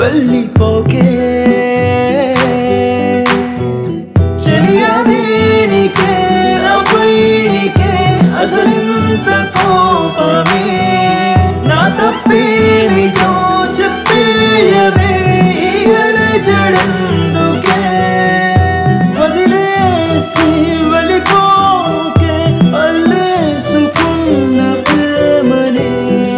వెళ్ళిపోకే చెలియా దేనికే నాపై నీకే అసలింత కోపమే నా తప్పేమిటో చెప్పేయవే ఈ అలజడందుకే వదిలేసి వెళ్ళిపోకే అల్లేసుకున్న ప్రేమనే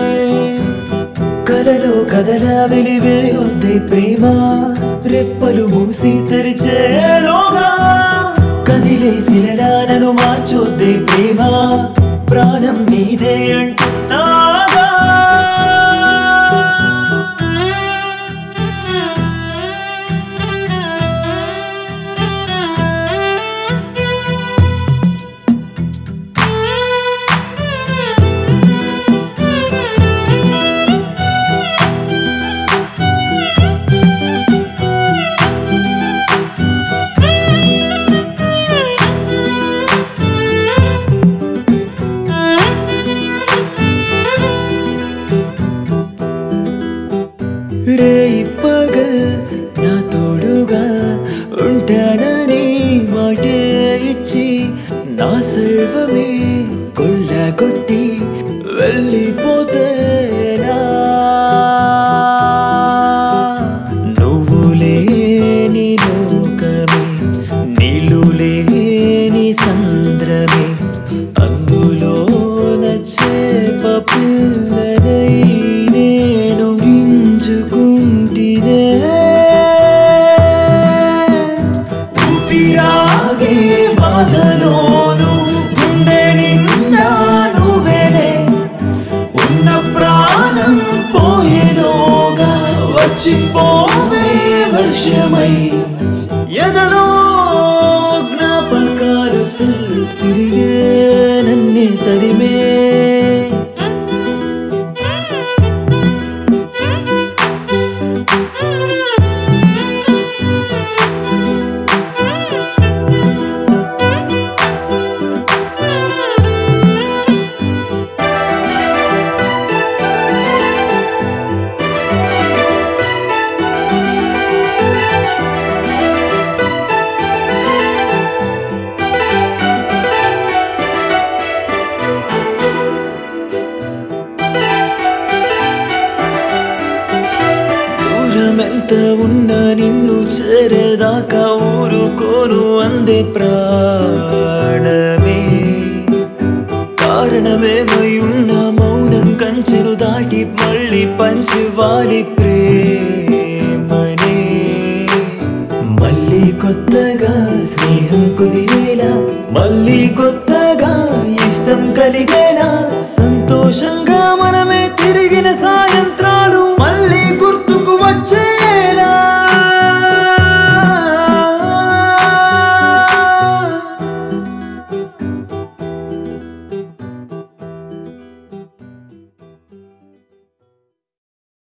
కలలో కదల వెలివే వద్దే ప్రేమ రెప్పలు మూసి తెరిచేలోగా కదిలే శిలలా నన్ను మార్చొద్దే ప్రేమ ప్రాణం నీదే అంటున్నాగా రే పగల్ నా తోడుగా ఉంటానని మాటే ఇచ్చి నా సర్వమే కొల్లగొట్టి వెళ్ళిపోతేనా నువ్వు లేని లోకమే నీళ్ళు లేని సంద్రమే అందులో చేప పిల్లనై నేను గింజుకుంటినే ఊపిరాగే బాధలోను గుండె నిండా నువ్వేలే ఉన్న ప్రాణం పోయేలోగా వచ్చిపోవే వర్షమై ఎదలో జ్ఞాపకాలు సుల్లు తిరిగే నన్నే తరిమే దూరమెంత ఉన్నా నిన్ను చేరేదాకా ఊరుకోను అందే ప్రాణమే కారణమేమై ఉన్న మౌనం కంచెను దాటి మళ్ళీ పంచువాలి ప్రేమనే మళ్ళీ కొత్తగా స్నేహం కుదిరేలా మళ్ళీ కొత్తగా ఇష్టం కలిగేలా